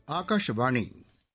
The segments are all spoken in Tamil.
ஆகாஷவாணி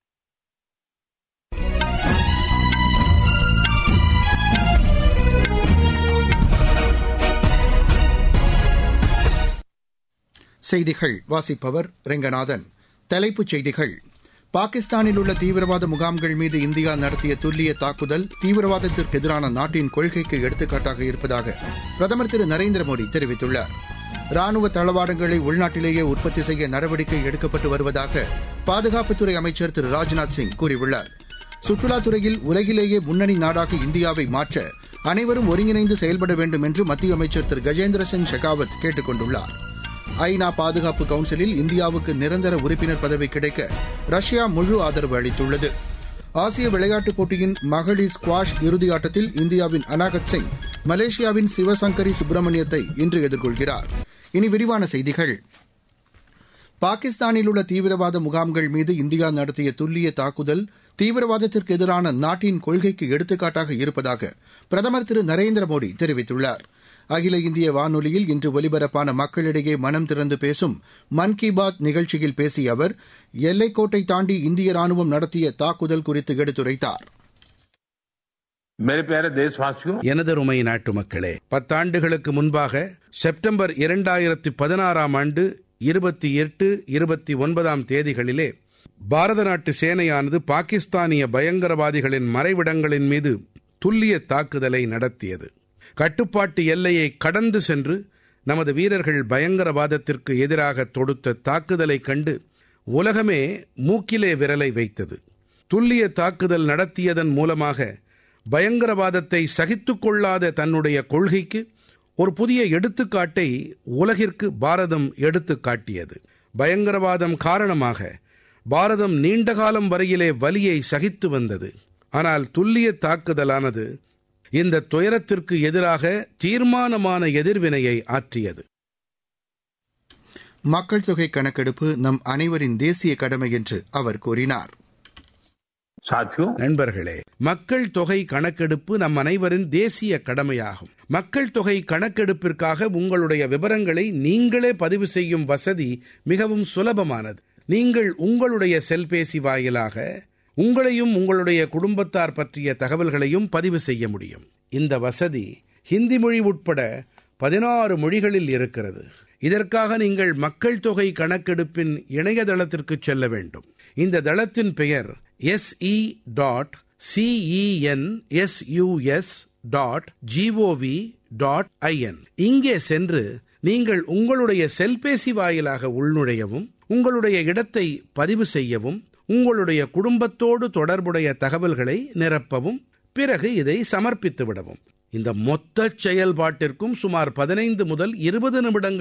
செய்திகள் வாசிப்பவர் ரெங்கநாதன் தலைப்புச் செய்திகள் பாகிஸ்தானில் உள்ள தீவிரவாத முகாம்கள் மீது இந்தியா நடத்திய துல்லிய தாக்குதல் தீவிரவாதத்திற்கு எதிரான நாட்டின் கொள்கைக்கு எடுத்துக்காட்டாக இருப்பதாக பிரதமர் திரு நரேந்திர மோடி தெரிவித்துள்ளார் ராணுவ தளவாடங்களை உள்நாட்டிலேயே உற்பத்தி செய்ய நடவடிக்கை எடுக்கப்பட்டு வருவதாக பாதுகாப்புத்துறை அமைச்சர் திரு ராஜ்நாத் சிங் கூறியுள்ளார் சுற்றுலாத்துறையில் உலகிலேயே முன்னணி நாடாக இந்தியாவை மாற்ற அனைவரும் ஒருங்கிணைந்து செயல்பட வேண்டும் என்று மத்திய அமைச்சர் திரு கஜேந்திர சிங் ஷெகாவத் கேட்டுக் கொண்டுள்ளார் ஐநா பாதுகாப்பு கவுன்சிலில் இந்தியாவுக்கு நிரந்தர உறுப்பினர் பதவி கிடைக்க ரஷ்யா முழு ஆதரவு அளித்துள்ளது ஆசிய விளையாட்டுப் போட்டியின் மகளிர் ஸ்குவாஷ் இறுதியாட்டத்தில் இந்தியாவின் அனாகத் சிங் மலேசியாவின் சிவசங்கரி சுப்பிரமணியத்தை இன்று எதிர்கொள்கிறார் இனி விரிவான செய்திகள் பாகிஸ்தானில் உள்ள தீவிரவாத முகாம்கள் மீது இந்தியா நடத்திய துல்லிய தாக்குதல் தீவிரவாதத்திற்கு எதிரான நாட்டின் கொள்கைக்கு எடுத்துக்காட்டாக இருப்பதாக பிரதமர் திரு நரேந்திர மோடி தெரிவித்துள்ளார் அகில இந்திய வானொலியில் இன்று ஒலிபரப்பான மக்களிடையே மனம் திறந்து பேசும் மன் கி பாத் நிகழ்ச்சியில் பேசிய அவர் எல்லைக்கோட்டை தாண்டி இந்திய ராணுவம் நடத்திய தாக்குதல் குறித்து எடுத்துரைத்தார் मेरे प्यारे देशवासियों எனதருமை நாட்டு மக்களே பத்தாண்டுகளுக்கு முன்பாக செப்டம்பர் இரண்டாயிரத்தி பதினாறாம் ஆண்டு இருபத்தி எட்டு இருபத்தி ஒன்பதாம் தேதிகளிலே பாரத நாட்டு சேனையானது பாகிஸ்தானிய பயங்கரவாதிகளின் மறைவிடங்களின் மீது துல்லிய தாக்குதலை நடத்தியது கட்டுப்பாட்டு எல்லையை கடந்து சென்று நமது வீரர்கள் பயங்கரவாதத்திற்கு எதிராக தொடுத்த தாக்குதலை கண்டு உலகமே மூக்கிலே விரலை வைத்தது துல்லிய தாக்குதல் நடத்தியதன் மூலமாக பயங்கரவாதத்தை சகித்துக் கொள்ளாத தன்னுடைய கொள்கைக்கு ஒரு புதிய எடுத்துக்காட்டை உலகிற்கு பாரதம் எடுத்துக் காட்டியது பயங்கரவாதம் காரணமாக பாரதம் நீண்ட காலம் வரையிலே வலியை சகித்து வந்தது ஆனால் துல்லிய தாக்குதலானது இந்த துயரத்திற்கு எதிராக தீர்மானமான எதிர்வினையை ஆற்றியது மக்கள் தொகை கணக்கெடுப்பு நம் அனைவரின் தேசிய கடமை என்று அவர் கூறினார் साथियों நண்பர்களே மக்கள் தொகை கணக்கெடுப்பு நம் அனைவரின் தேசிய கடமையாகும் மக்கள் தொகை கணக்கெடுப்பிற்காக உங்களுடைய விவரங்களை நீங்களே பதிவு செய்யும் வசதி மிகவும் சுலபமானது நீங்கள் உங்களுடைய செல்பேசி வாயிலாக உங்களையும் உங்களுடைய குடும்பத்தார் பற்றிய தகவல்களையும் பதிவு செய்ய முடியும் இந்த வசதி ஹிந்தி மொழி உட்பட பதினாறு மொழிகளில் இருக்கிறது இதற்காக நீங்கள் மக்கள் தொகை கணக்கெடுப்பின் இணையதளத்திற்கு செல்ல வேண்டும் இந்த தளத்தின் பெயர் S E dot C E N S U S dot G O V dot I N இங்கே சென்று நீங்கள் உங்களுடைய செல்பேசி வாயிலாக உள்நுழையவும் உங்களுடைய இடத்தை பதிவு செய்யவும் உங்களுடைய குடும்பத்தோடு தொடர்புடைய தகவல்களை நிரப்பவும் பிறகு இதை சமர்ப்பித்து விடவும் இந்த மொத்த செயல்பாட்டிற்கும் சுமார் பதினைந்து முதல் இருபது நிமிடங்கள்